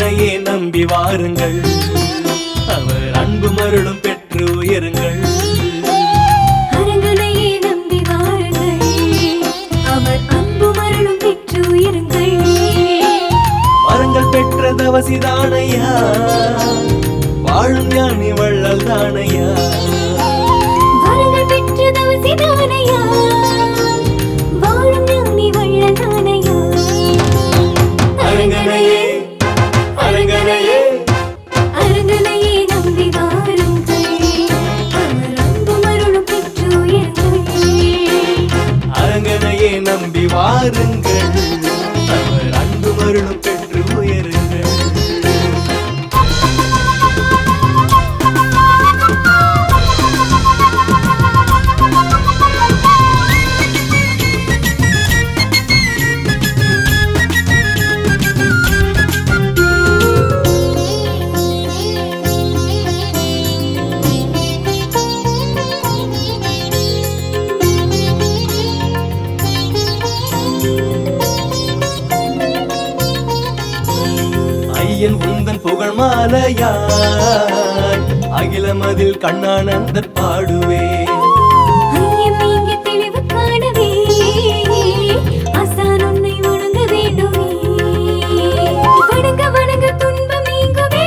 அரங்கனையே நம்பி வாருங்கள் அவர் அன்பு மருளும் பெற்று உயருங்கள் அரங்கனையே நம்பி வாருங்கள் அவர் அன்பு மரணம் பெற்று உயிருங்கள் வரங்கள் பெற்ற தவசிதானையா வாழும் ஞானி வள்ளல் தானையா வரங்கள் பெற்ற தவசிதானையா வாழும் ஞானி வள்ளதானையா அரங்கனையே அரங்கனையே அரங்கனையே நம்பி வாருங்கள் அவர் அன்பு மரணம் பெற்று உயிருங்கள் அரங்கனையே நம்பி வாருங்கள் அவர் அன்பு மருளும் பெற்று உயருங்கள் ஐயன் உந்தன் புகழ் மாலையாய் அகிலமதில் கண்ணானந்தர் பாடுவே ஐயம் நீங்க தெளிவு காணவே ஆசான் உன்னை வணங்க வேண்டுமே வணங்க வணங்க துன்பம் நீங்குவே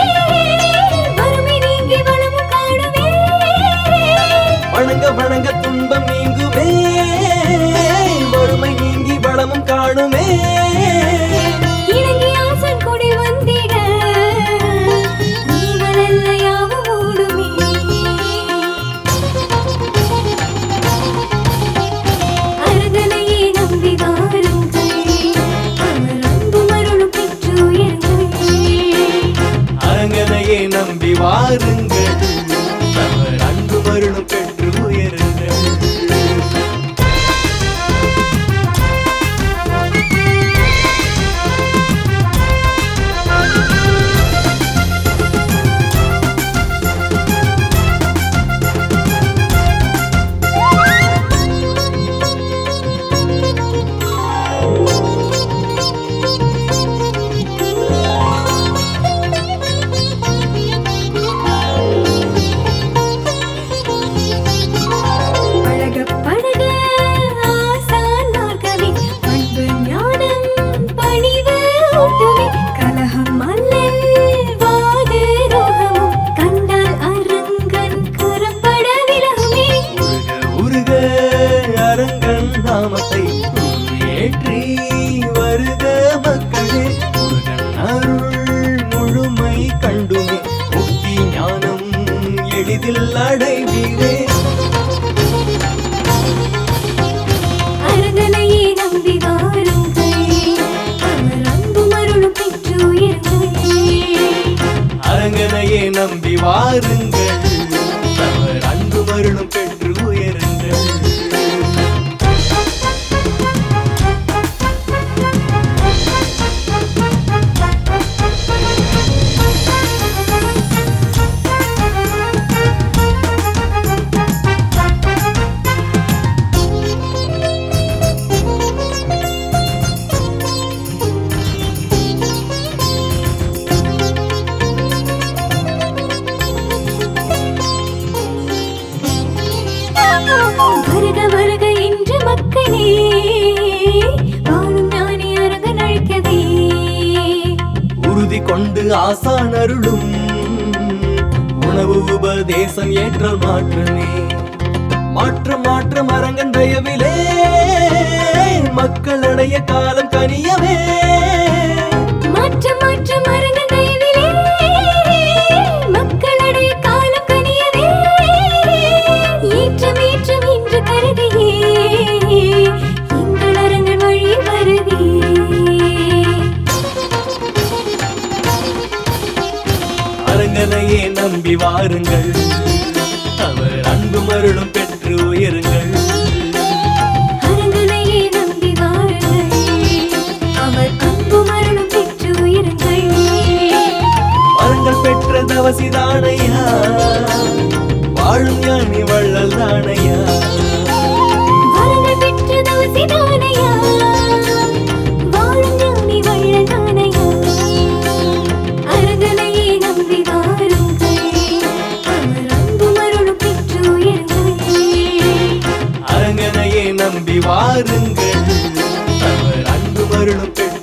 வறுமை நீங்கி வளமும் காணுவே வணங்க வணங்க துன்பம் நீங்குமே வறுமை நீங்கி வளமும் காணுமே இணங்கி ஆசான் கொடி வந்திட நீங்களல்ல யாவும் ஓடுமே அரங்கனையே நம்பி வாருங்கள் அவர் அன்பு மருளும் பெற்று உயருங்கள் அரங்கனையே நம்பி வாருங்கள் அவர் அன்பு மருளும் பெற்று உயருங்கள் பழக பழக ஆசான் மார்க்கமே அன்பு ஞானம் பணிவு ஊட்டுமே கலகம் அல்லல் வாது ரோகமும் கண்டால் அரங்கன் கரப்பட விலகுமே உருக உருக அரங்கன் நாமத்தை ஏற்றி வருக மக்களே முருகன் அருள் முழுமை கண்டுமே முக்தி ஞானம் எளிதில் அடைவீரே அரங்கனையே நம்பி வாருங்கள் அவர் அன்பு மருளும் பெற்று உயருங்கள் அரங்கனையே நம்பி வாருங்கள் அவர் அன்பு மருளும் பெற்று உயருங்கள் வருக வருக என்று மக்களே வாழும் ஞானி அரங்கன் அழைக்கவே உறுதி கொண்டு ஆசான் அருளும் உணவு உபதேசம் ஏற்றல் மாற்றமே மாற்றம் மாற்றம் அரங்கன் தயவிலே மக்களுடைய காலம் கனியவே மாற்றம் மாற்றம் அரங்கன் தயவிலே மக்களுடைய காலம் கனியவே ஏற்றம் ஏற்றம் என்று கருதியே எங்கள் அரங்கன் வழி வருதே அரங்கனையே நம்பி வாருங்கள் அவர் அன்பு மருளும் பெற்று உயருங்கள் அரங்கனையே நம்பி வாருங்கள் அவர் அன்பு மரணம் பெற்று உயிருங்கள் வரங்கள் பெற்ற தவசிதானையா வாழும் ஞானி வள்ளல் தானையா வரங்கள் பெற்ற தவசிதானையா வாழும் ஞானி வள்ளதானையா நம்பி வாருங்கள் அவர் அன்பு மருளும் பெற்று